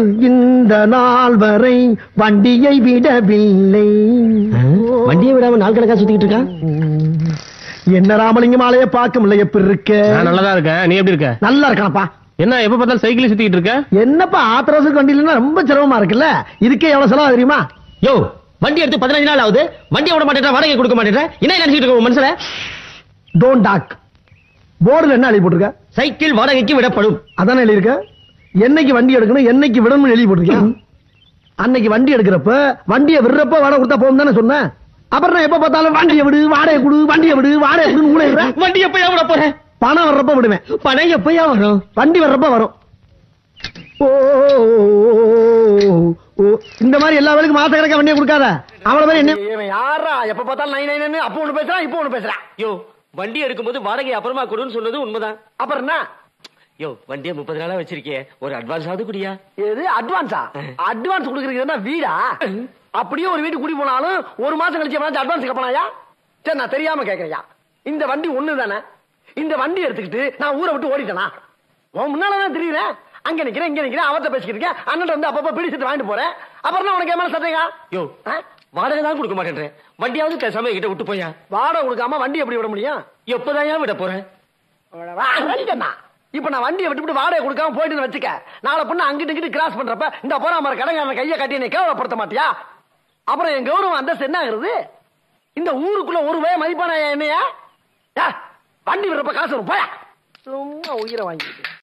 இந்த நாள் வரை வண்டியை விடவில்லை வண்டியை விடாம நாள் கணக்கா சுத்திக்கிட்டு இருக்கா என்ன ராமலிங்கம் ஆலைய பார்க்க முடியல எப்படி இருக்க நான் நல்லதா இருக்கேன் நீ எப்படி இருக்க நல்லா இருக்கானப்பா என்ன எப்ப பார்த்தாலும் சைக்கிள் சுத்திட்டு இருக்க என்னப்பா ஆத்திரவசத்துக்கு வண்டி இல்லைன்னா ரொம்ப சிரமமா இருக்குல்ல இதுக்கே எவ்வளவு செலவு தெரியுமா யோ வண்டி எடுத்து பதினஞ்சு நாள் ஆகுது வண்டியை விட மாட்டேன் வாடகை கொடுக்க மாட்டேன் என்ன நினைச்சிட்டு இருக்க உன் மனசுல டோன்ட் டாக் போர்டுல என்ன எழுதி போட்டிருக்க சைக்கிள் வாடகைக்கு விடப்படும் அதானே எழுதியிருக்க என்னைக்கு வண்டி எடுக்கணும் என்னைக்கு விடணும்னு எழுதி போட்டிருக்கேன் அன்னைக்கு வண்டி எடுக்கிறப்ப வண்டியை விடுறப்ப வாடகை கொடுத்தா போகும் தானே சொன்னேன் அப்புறம் நான் எப்ப பார்த்தாலும் வண்டியை விடு வாடகை கொடு வண்டியை விடு வாடகை கொடுன்னு ஊழையிடுறேன் வண்டி எப்பயா விட போறேன் பணம் வர்றப்ப விடுவேன் பணம் எப்பயா வரும் வண்டி வர்றப்ப வரும் ஓ, ஓ, இந்த மாதிரி எல்லா வேலைக்கும் மாச கணக்கா வண்டியை கொடுக்காத அவள மாதிரி என்ன யாரா எப்ப பார்த்தாலும் நை நை அப்ப ஒண்ணு பேசுறான் இப்ப ஒண்ணு பேசுறான் யோ வண்டி எடுக்கும்போது வாடகை அப்புறமா கொடுன்னு சொன்னது உண்மைதான் அப்புறம் என்ன யோ வண்டியை முப்பது நாளா வச்சிருக்கே ஒரு அட்வான்ஸ் ஆகுது குடியா எது அட்வான்ஸா அட்வான்ஸ் கொடுக்கறதுக்கு என்ன வீடா அப்படியே ஒரு வீட்டு குடி போனாலும் ஒரு மாசம் கழிச்சு எவனாச்சும் அட்வான்ஸ் கேட்பானாயா சரி நான் தெரியாம கேக்குறியா இந்த வண்டி ஒண்ணு தானே இந்த வண்டி எடுத்துக்கிட்டு நான் ஊரை விட்டு ஓடிட்டேனா உன் முன்னால தான் தெரியுறேன் அங்க நிக்கிறேன் இங்க நிக்கிறேன் அவர்த்த பேசிக்கிட்டு இருக்கேன் அண்ணன் வந்து அப்பப்ப பிடி சட்டு வாங்கிட்டு போறேன் அப்புறம் என்ன உனக்கு ஏமான சட்டையா யோ வாடகை தான் கொடுக்க மாட்டேன்றேன் வண்டியாவது பேசாம என்கிட்ட விட்டு போயா வாடகை கொடுக்காம வண்டி எப்படி விட முடியும் எப்பதான் விட போறேன் வண்டியண்ணா. இப்ப நான் வண்டியை விட்டுவிட்டு வாடகை கொடுக்காம போயிட்டு வச்சுக்க நாளை பொண்ணு அங்கிட்டு இங்கிட்டு கிராஸ் பண்றப்ப இந்த போற மாதிரி கடங்காரன் கையை கட்டி என்னை கேவலப்படுத்த மாட்டியா அப்புறம் என் கௌரவம் அந்தஸ்து என்ன ஆகுறது இந்த ஊருக்குள்ள ஒரு வே மதிப்பான என்னையா ஏ, வண்டி விடுறப்ப காசு வரும் போயா சும்மா உயிரை வாங்கிட்டு